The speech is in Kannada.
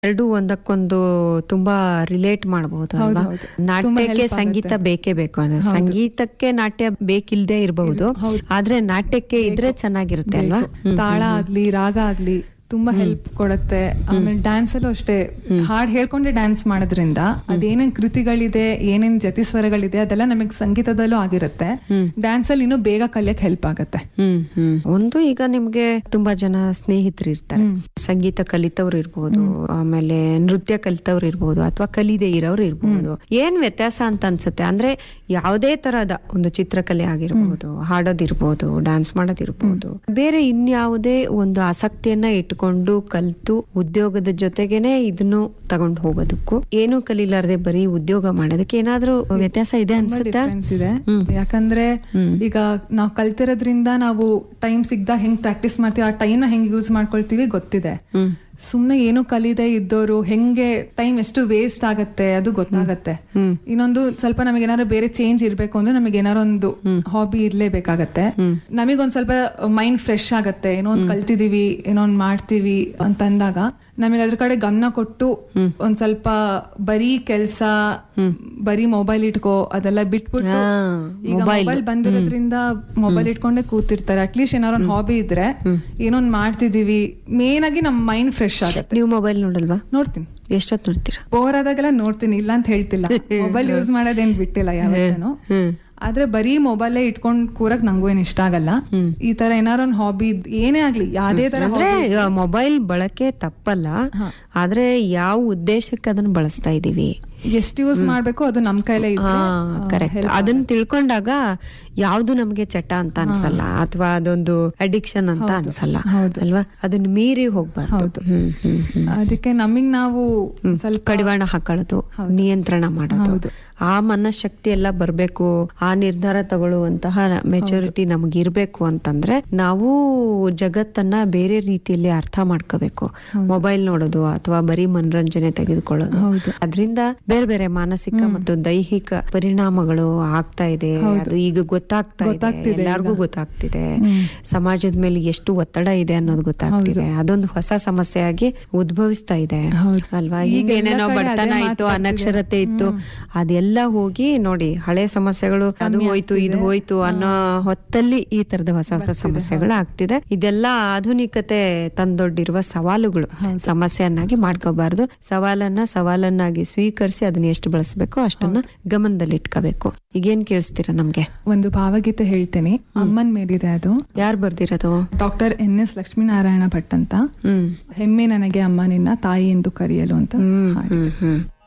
ಎರಡು ಒಂದಕ್ಕೊಂದು ತುಂಬಾ ರಿಲೇಟ್ ಮಾಡಬಹುದು ಅಲ್ವಾ ಹೌದು. ತುಂಬಾ ನಾಟ್ಯಕ್ಕೆ help ಸಂಗೀತ ಆಗುತ್ತೆ. ಬೇಕೇ ಬೇಕು ಅಂದ್ರೆ ಸಂಗೀತಕ್ಕೆ ನಾಟ್ಯ ಬೇಕಿಲ್ದೇ ಇರಬಹುದು ಹೌದು. ಆದ್ರೆ ನಾಟ್ಯಕ್ಕೆ ಇದ್ರೆ ಚೆನ್ನಾಗಿರುತ್ತೆ ಅಲ್ವಾ ಬೇಕು. ತಾಳ ಆಗ್ಲಿ ರಾಗ ಆಗ್ಲಿ ತುಂಬಾ ಹೆಲ್ಪ್ ಕೊಡುತ್ತೆ ಆಮೇಲೆ ಡ್ಯಾನ್ಸ್ ಅಲ್ಲೂ ಅಷ್ಟೇ ಹಾಡ್ ಹೇಳ್ಕೊಂಡೆ ಡ್ಯಾನ್ಸ್ ಮಾಡೋದ್ರಿಂದ ಅದೇನೇನ್ ಕೃತಿಗಳಿದೆ ಏನೇನ್ ಜತಿ ಸ್ವರಗಳಿದೆ ಅದೆಲ್ಲ ನಮಗೆ ಸಂಗೀತದಲ್ಲೂ ಆಗಿರುತ್ತೆ ಡ್ಯಾನ್ಸ್ ಅಲ್ಲಿ ಇನ್ನೂ ಬೇಗ ಕಲಿಯಕ್ ಹೆಲ್ಪ್ ಆಗುತ್ತೆ ಹ್ಮ್ ಹ್ಮ್ ಒಂದು ಈಗ ನಿಮ್ಗೆ ತುಂಬಾ ಜನ ಸ್ನೇಹಿತರು ಇರ್ತಾರೆ ಸಂಗೀತ ಕಲಿತವ್ರು ಇರ್ಬೋದು ಆಮೇಲೆ ನೃತ್ಯ ಕಲಿತವ್ರು ಇರ್ಬೋದು ಅಥವಾ ಕಲಿದೆ ಇರೋರು ಇರ್ಬೋದು ಏನ್ ವ್ಯತ್ಯಾಸ ಅಂತ ಅನ್ಸುತ್ತೆ ಅಂದ್ರೆ ಯಾವುದೇ ತರಹದ ಒಂದು ಚಿತ್ರಕಲೆ ಆಗಿರ್ಬೋದು ಹಾಡೋದಿರ್ಬೋದು ಡ್ಯಾನ್ಸ್ ಮಾಡೋದಿರ್ಬೋದು ಬೇರೆ ಇನ್ಯಾವುದೇ ಒಂದು ಆಸಕ್ತಿಯನ್ನ ಇಟ್ಕೊಂಡು ಕಲ್ತು ಉದ್ಯೋಗದ ಜೊತೆಗೇನೆ ಇದನ್ನು ತಗೊಂಡು ಹೋಗೋದಕ್ಕೂ ಏನು ಕಲೀಲಾರ್ದೆ ಬರೀ ಉದ್ಯೋಗ ಮಾಡೋದಕ್ಕೆ ಏನಾದ್ರೂ ವ್ಯತ್ಯಾಸ ಇದೆ ಅನ್ಸುತ್ತಾ ಡಿಫ್ರೆನ್ಸ್ ಇದೆ ಯಾಕಂದ್ರೆ ಈಗ ನಾವು ಕಲ್ತಿರೋದ್ರಿಂದ ನಾವು ಟೈಮ್ ಸಿಗ್ದ ಹೆಂಗ್ ಪ್ರಾಕ್ಟೀಸ್ ಮಾಡ್ತೀವಿ ಆ ಟೈಮ್ ನ ಹೆಂಗ್ ಯೂಸ್ ಮಾಡ್ಕೊಳ್ತೀವಿ ಗೊತ್ತಿದೆ ಹ್ಮ್ ಸುಮ್ನೆ ಏನು ಕಲಿದೆ ಇದ್ದೋರು ಹೆಂಗೆ ಟೈಮ್ ಎಷ್ಟು ವೇಸ್ಟ್ ಆಗತ್ತೆ ಅದು ಗೊತ್ತಾಗತ್ತೆ ಹ್ಮ್. ಇನ್ನೊಂದು ಸ್ವಲ್ಪ ನಮಗೆ ಏನಾದ್ರು ಬೇರೆ ಚೇಂಜ್ ಇರ್ಬೇಕು ಅಂದ್ರೆ ನಮಗೆ ಏನಾರು ಒಂದು ಹಾಬಿ ಇರ್ಲೇಬೇಕಾಗತ್ತೆ ನಮಗೊಂದ್ ಸ್ವಲ್ಪ ಮೈಂಡ್ ಫ್ರೆಶ್ ಆಗತ್ತೆ ಏನೋ ಒಂದ್ ಕಲ್ತಿದೀವಿ ಏನೋ ಒಂದ್ ಮಾಡ್ತೀವಿ ಅಂತ ಅಂದಾಗ ನಮಗೆ ಅದ್ರ ಕಡೆ ಗಮನ ಕೊಟ್ಟು ಒಂದ್ ಸ್ವಲ್ಪ ಬರೀ ಕೆಲ್ಸ ಬರೀ ಮೊಬೈಲ್ ಇಟ್ಕೋ ಅದೆಲ್ಲ ಬಿಟ್ಬಿಟ್ಟು ಹಾ, ಈಗ ಮೊಬೈಲ್ ಬಂದಿರೋದ್ರಿಂದ ಮೊಬೈಲ್ ಇಟ್ಕೊಂಡೆ ಕೂತಿರ್ತಾರೆ ಅಟ್ಲೀಸ್ಟ್ ಏನಾರು ಒಂದ್ ಹಾಬಿ ಇದ್ರೆ ಏನೋ ಒಂದ್ ಮಾಡ್ತಿದೀವಿ ಮೇನ್ ಆಗಿ ನಮ್ ಮೈಂಡ್ ಫ್ರೆಶ್ ಆಗತ್ತೆ ನೀವು ಮೊಬೈಲ್ ನೋಡಲ್ವಾ ನೋಡ್ತೀನಿ ಎಷ್ಟೊತ್ತು ನೋಡ್ತೀರಾ ಬೋರ್ ಆದಾಗೆಲ್ಲ ನೋಡ್ತೀನಿ ಇಲ್ಲ ಅಂತ ಹೇಳ್ತಿಲ್ಲ ಮೊಬೈಲ್ ಯೂಸ್ ಮಾಡೋದೇನ್ ಬಿಟ್ಟಿಲ್ಲ ಯಾವತ್ತೇನು ಹ್ಮ್ ಆದ್ರೆ ಬರೀ ಮೊಬೈಲೇ ಇಟ್ಕೊಂಡ್ ಕೂರಕ್ ನಂಗೂ ಏನ್ ಇಷ್ಟ ಆಗಲ್ಲ ಈ ತರ ಏನಾರ ಒಂದ್ ಹಾಬಿ ಏನೇ ಆಗ್ಲಿ ಯಾವ್ದೇ ತರ ಅಂದ್ರೆ ಈಗ ಮೊಬೈಲ್ ಬಳಕೆ ತಪ್ಪಲ್ಲ ಆದ್ರೆ ಯಾವ ಉದ್ದೇಶಕ್ಕೆ ಅದನ್ನ ಬಳಸ್ತಾ ಇದೀವಿ ಎಷ್ಟು ಯೂಸ್ ಮಾಡ್ಬೇಕು ಅದು ನಮ್ ಕೈಲೇ ಇದ್ರೆ ಕರೆಕ್ಟ್ ಅದನ್ನ ತಿಳ್ಕೊಂಡಾಗ ಯಾವ್ದು ನಮ್ಗೆ ಚಟ ಅಂತ ಅನ್ಸಲ್ಲ ಅಥವಾ ಅದೊಂದು ಅಡಿಕ್ಷನ್ ಅಂತ ಅನ್ಸಲ್ಲ ಹೌದು. ಅಲ್ವಾ ಅದನ್ನ ಮೀರಿ ಹೋಗ್ಬಾರ್ದು ಹ್ಮ್ ಹ್ಮ್ ಹ್ಮ್ ಅದಕ್ಕೆ ನಮಗ್ ನಾವು ಸ್ವಲ್ಪ ಕಡಿವಾಣ ಹಾಕೊಳ್ಳೋದು ನಿಯಂತ್ರಣ ಮಾಡೋದು ಆ ಮನಶಕ್ತಿ ಎಲ್ಲ ಬರ್ಬೇಕು ಆ ನಿರ್ಧಾರ ತಗೊಳ್ಳುವಂತಹ ಮೆಚುರಿಟಿ ನಮ್ಗೆ ಇರ್ಬೇಕು ಅಂತಂದ್ರೆ ನಾವು ಜಗತ್ತನ್ನ ಬೇರೆ ರೀತಿಯಲ್ಲಿ ಅರ್ಥ ಮಾಡ್ಕೋಬೇಕು ಮೊಬೈಲ್ ನೋಡೋದು ಅಥವಾ ಬರೀ ಮನರಂಜನೆ ತೆಗೆದುಕೊಳ್ಳೋದು ಹೌದು. ಅದರಿಂದ ಬೇರೆ ಬೇರೆ ಮಾನಸಿಕ ಮತ್ತು ದೈಹಿಕ ಪರಿಣಾಮಗಳು ಆಗ್ತಾ ಇದೆ ಅದು ಈಗ ಗೊತ್ತಾಗ್ತಾ ಇದೆ ಎಲ್ಲಾರ್ಗೂ ಗೊತ್ತಾಗ್ತಿದೆ ಸಮಾಜದ ಮೇಲೆ ಎಷ್ಟು ಒತ್ತಡ ಇದೆ ಅನ್ನೋದು ಗೊತ್ತಾಗ್ತಿದೆ ಅದೊಂದು ಹೊಸ ಸಮಸ್ಯೆಯಾಗಿ ಉದ್ಭವಿಸ್ತಾ ಇದೆ ಹೌದು. ಅಲ್ವಾ ಈಗ ಈಗ ಏನೇನೋ ಎಲ್ಲ ಕಡೆ ಬಡತನ ಅದೇ ಇತ್ತು ಅನಕ್ಷರತೆ ಇತ್ತು ಅದೆಲ್ಲ ಹೋಗಿ ನೋಡಿ ಹಳೆ ಸಮಸ್ಯೆಗಳು ಅದು ಹೋಯ್ತು ಇದು ಹೋಯ್ತು ಅನ್ನೋ ಹೊತ್ತಲ್ಲಿ ಈ ತರದ ಹೊಸ ಹೊಸ ಸಮಸ್ಯೆಗಳು ಆಗ್ತಿದೆ ಇದೆಲ್ಲ ಆಧುನಿಕತೆ ತಂದೊಡ್ಡಿರುವ ಸವಾಲುಗಳು ಸಮಸ್ಯೆಯನ್ನಾಗಿ ಮಾಡ್ಕೋಬಾರ್ದು ಸವಾಲನ್ನ ಸವಾಲನ್ನಾಗಿ ಸ್ವೀಕರಿಸಿ ಅದನ್ನ ಎಷ್ಟು ಬಳಸಬೇಕು ಅಷ್ಟನ್ನ ಗಮನದಲ್ಲಿ ಇಟ್ಕೋಬೇಕು ಈಗೇನ್ ಕೇಳಿಸ್ತೀರಾ ನಮ್ಗೆ ಒಂದು ಭಾವಗೀತೆ ಹೇಳ್ತೀನಿ ಅಮ್ಮನ್ ಮೇಲಿದೆ ಅದು ಯಾರು ಬರ್ದಿರೋದು doctor N S Lakshminarayana Bhat ಅಂತ ಹ್ಮ್ ಹೆಮ್ಮೆ ನನಗೆ ಅಮ್ಮ ನಿನ್ನ ತಾಯಿ ಎಂದು ಕರೆಯಲು ಅಂತ ಹ್ಮ್ ಹಾಡು. ಹ್ಮ್ ಹ್ಮ್